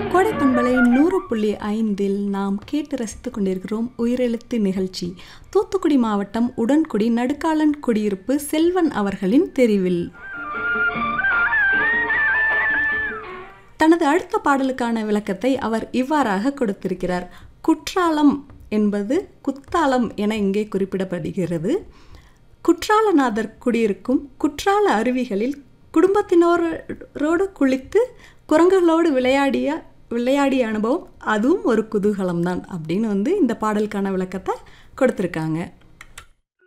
கோடை பண்பலை நூறு புள்ளி ஐந்தில் நாம் கேட்டு ரசித்துக் கொண்டிருக்கிறோம் உயிரெழுத்து நிகழ்ச்சி தூத்துக்குடி மாவட்டம் உடன்குடி நடுக்காலன் குடியிருப்பு செல்வன் அவர்களின் தெரிவில் தனது அடுத்த பாடலுக்கான விளக்கத்தை அவர் இவ்வாறாக கொடுத்திருக்கிறார் குற்றாலம் என்பது குத்தாலம் என இங்கே குறிப்பிடப்படுகிறது குற்றாலநாதர் குடியிருக்கும் குற்றால அருவிகளில் குடும்பத்தினரோடு குளித்து குரங்குகளோடு விளையாடிய விளையாடிய அனுபவம் அதுவும் ஒரு குதூகலம்தான் அப்படின்னு வந்து இந்த பாடலுக்கான விளக்கத்தை கொடுத்துருக்காங்க